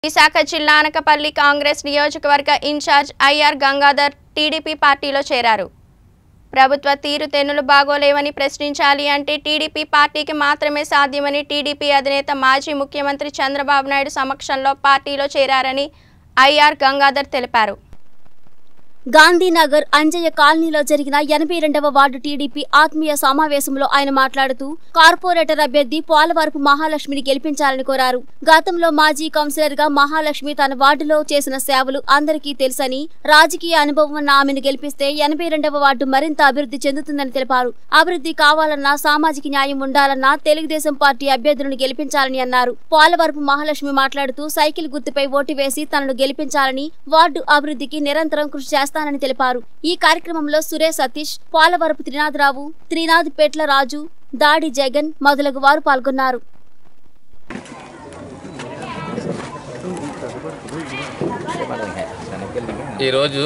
విశాఖ జిల్లా అనకపల్లి కాంగ్రెస్ నియోజకవర్గ incharge IR Gangadhar TDP పార్టీలో చేరారు ప్రభుత్వ తీరుతెన్నులు బాగోలేవని ప్రశ్నించాలి అంటే టీడీపీ పార్టీకి మాత్రమే సాధ్యమని టీడీపీ అధినేత మాజీ ముఖ్యమంత్రి చంద్రబాబు నాయుడు సమక్షంలో పార్టీలో చేరారని ఐఆర్ గంగాధర్ తెలిపారు గాంధీనగర్ అంజయ్య కాలనీలో జరిగిన ఎనభై రెండవ వార్డు టీడీపీ ఆత్మీయ సమావేశంలో ఆయన మాట్లాడుతూ కార్పొరేటర్ అభ్యర్థి పోలవరపు మహాలక్ష్మిని గెలిపించాలని కోరారు గతంలో మాజీ కౌన్సిలర్ గా మహాలక్ష్మి తన వార్డులో చేసిన సేవలు అందరికీ తెలుసని రాజకీయ అనుభవం ఉన్న ఆమెను గెలిపిస్తే ఎనభై రెండవ వార్డు మరింత అభివృద్ధి చెందుతుందని తెలిపారు అభివృద్ధి కావాలన్నా సామాజిక న్యాయం ఉండాలన్నా తెలుగుదేశం పార్టీ అభ్యర్థులను గెలిపించాలని అన్నారు పోలవరపు మహాలక్ష్మి మాట్లాడుతూ సైకిల్ గుర్తుపై ఓటు వేసి తనను గెలిపించాలని వార్డు అభివృద్ధికి నిరంతరం కృషి చేస్తానని తెలిపారు ఈ కార్యక్రమంలో సురేష్ సతీష్ పోలవరపు త్రినాథరావు త్రినాథ్ పేట్ల రాజు దాడి జగన్ మొదలగు వారు పాల్గొన్నారు ఈరోజు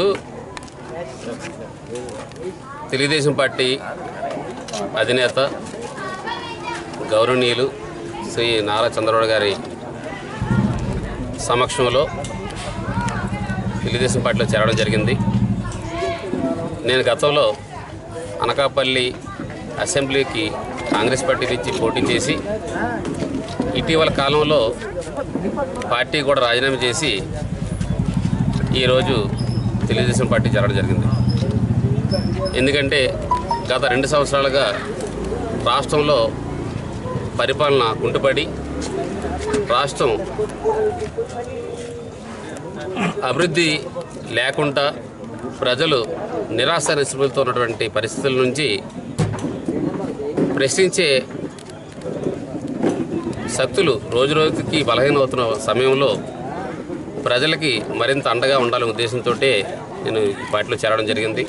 తెలుగుదేశం పార్టీ అధినేత గౌరవనీయులు శ్రీ నారా చంద్రబాబు గారి సమక్షంలో తెలుగుదేశం పార్టీలో చేరడం జరిగింది నేను గతంలో అనకాపల్లి అసెంబ్లీకి కాంగ్రెస్ పార్టీ నుంచి పోటీ చేసి ఇటీవల కాలంలో పార్టీ కూడా రాజీనామా చేసి ఈరోజు తెలుగుదేశం పార్టీ చేరడం జరిగింది ఎందుకంటే గత రెండు సంవత్సరాలుగా రాష్ట్రంలో పరిపాలన కుంటుపడి రాష్ట్రం అభివృద్ధి లేకుండా ప్రజలు నిరాశ నిస్పృహలతో ఉన్నటువంటి పరిస్థితుల నుంచి ప్రశ్నించే శక్తులు రోజు రోజుకి బలహీనవుతున్న సమయంలో ప్రజలకి మరింత అండగా ఉండాలనే ఉద్దేశంతో నేను ఈ పార్టీలో చేరడం జరిగింది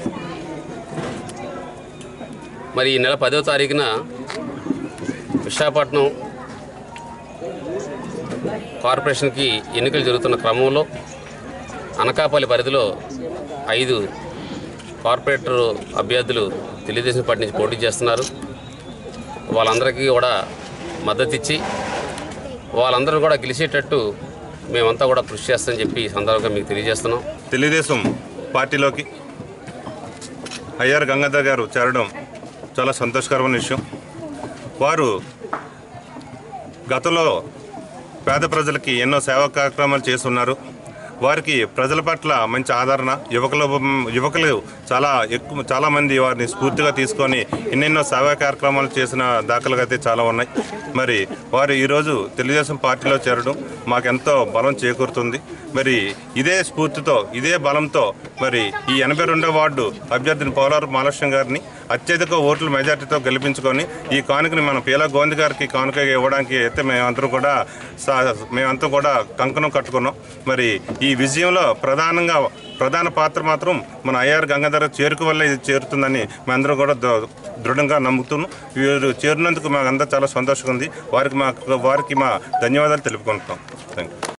మరి ఈ నెల పదో తారీఖున విశాఖపట్నం కార్పొరేషన్కి ఎన్నికలు జరుగుతున్న క్రమంలో అనకాపల్లి పరిధిలో ఐదు కార్పొరేటర్ అభ్యర్థులు తెలుగుదేశం పార్టీ నుంచి పోటీ చేస్తున్నారు వాళ్ళందరికీ కూడా మద్దతు ఇచ్చి వాళ్ళందరూ కూడా గెలిచేటట్టు మేమంతా కూడా కృషి చేస్తామని చెప్పి ఈ సందర్భంగా మీకు తెలియజేస్తున్నాం తెలుగుదేశం పార్టీలోకి అయ్యారు గంగాధర్ గారు చేరడం చాలా సంతోషకరమైన విషయం వారు గతంలో పేద ప్రజలకి ఎన్నో సేవా కార్యక్రమాలు చేస్తున్నారు వారికి ప్రజల పట్ల మంచి ఆదరణ యువకులు యువకులు చాలా ఎక్కువ చాలామంది వారిని స్ఫూర్తిగా తీసుకొని ఎన్నెన్నో సేవా కార్యక్రమాలు చేసిన దాఖలుగా అయితే చాలా ఉన్నాయి మరి వారు ఈరోజు తెలుగుదేశం పార్టీలో చేరడం మాకెంతో బలం చేకూరుతుంది మరి ఇదే స్ఫూర్తితో ఇదే బలంతో మరి ఈ ఎనభై రెండో వార్డు అభ్యర్థిని పోలారు మహాలక్ష్మి గారిని అత్యధిక ఓట్ల మెజార్టీతో గెలిపించుకొని ఈ కానుకని మన పీలా గోంది గారికి కానుక ఇవ్వడానికి అయితే మేమందరం కూడా సా- మేమంతా కూడా కంకణం కట్టుకున్నాం మరి ఈ విజయంలో ప్రధానంగా ప్రధాన పాత్ర మాత్రం మన ఐఆర్ గంగాధర చేరుకు వల్ల ఇది చేరుతుందని మేమందరం కూడా ద- దృఢంగా నమ్ముతున్నాం వీరు చేరినందుకు మాకంతా చాలా సంతోషంగా ఉంది వారికి మా వారికి మా ధన్యవాదాలు తెలుపుకుంటున్నాం థ్యాంక్ యూ